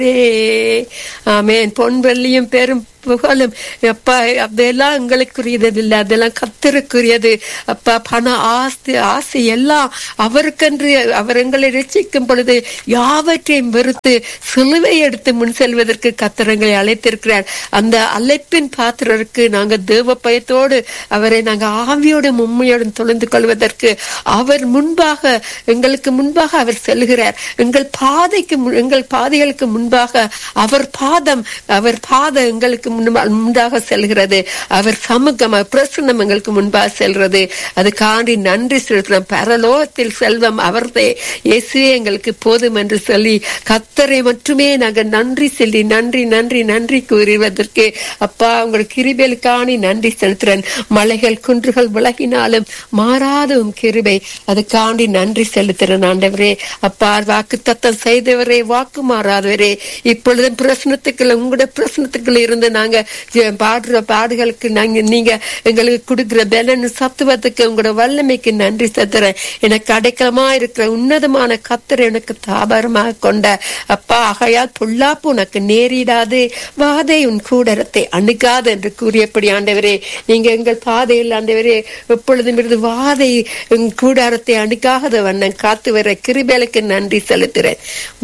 ஆமென் பொன் வெள்ளியும் பெரும் புகழும் அப்பா அதெல்லாம் எங்களுக்குரியது இல்லை அதெல்லாம் கத்தருக்குரியது அப்பா பண ஆஸ்தி ஆசை எல்லாம் அவருக்கென்று அவர் எங்களை ரசிக்கும் பொழுது யாவற்றையும் வெறுத்து சிலுவை எடுத்து முன் செல்வதற்கு கத்தரங்களை அழைத்திருக்கிறார் அந்த அழைப்பின் பாத்திரருக்கு நாங்க தேவ பயத்தோடு அவரை நாங்க ஆவியோடும் உண்மையோடும் தொழுந்து கொள்வதற்கு அவர் முன்பாக எங்களுக்கு முன்பாக அவர் செல்கிறார் எங்கள் பாதைக்கு மு- எங்கள் பாதைகளுக்கு முன்பாக அவர் பாதம் அவர் பாதம் எங்களுக்கு முன்பா- முன்பாக செல்கிறது அவர் சமூகம் அவர் பிரசன்னம் எங்களுக்கு முன்பாக செல்கிறது அதுக்காண்டி நன்றி செலுத்துறோம் பரலோகத்தில் செல்வம் அவர்தே இயேசுவே எங்களுக்கு போதும் என்று சொல்லி கத்தரை மட்டுமே நாங்கள் நன்றி சொல்லி நன்றி நன்றி நன்றி கூறுவதற்கு அப்பா உங்கள் கிருபைகளுக்காணி நன்றி செலுத்துறேன் மலைகள் குன்றுகள் விலகினாலும் மாறாத உம் கிருபை அதுக்காண்டி நன்றி செலுத்துறேன் ஆண்டவரே அப்பா வாக்கு தத்தம் செய்தவரே வாக்கு மாறாதவரே இப்பொழுது பிரச்சனத்துக்குள்ள உங்களோட பிரச்சனத்துக்குள்ள இருந்து நாங்க ஜெ- பாடுற பாடுகளுக்கு நாங்க நீங்க எங்களுக்கு கொடுக்கிற பலன் சத்துவத்துக்கு உங்களோட வல்லமைக்கு நன்றி செலுத்துறேன் எனக்கு அடைக்கலமா இருக்கிற உன்னதமான கத்தர் எனக்கு தாபரமாக கொண்ட அப்பா ஆகையால் பொல்லாப்பு உனக்கு நேரிடாது வாதை உன் கூடரத்தை அணுகாது என்று கூறியபடி ஆண்டவரே நீங்க எங்கள் பாதையில் ஆண்டவரே எப்பொழுதும் இருந்து வாதை உன் கூடாரத்தை அணுகாத வண்ணம் காத்து வர கிருபேலுக்கு நன்றி செலுத்துறேன்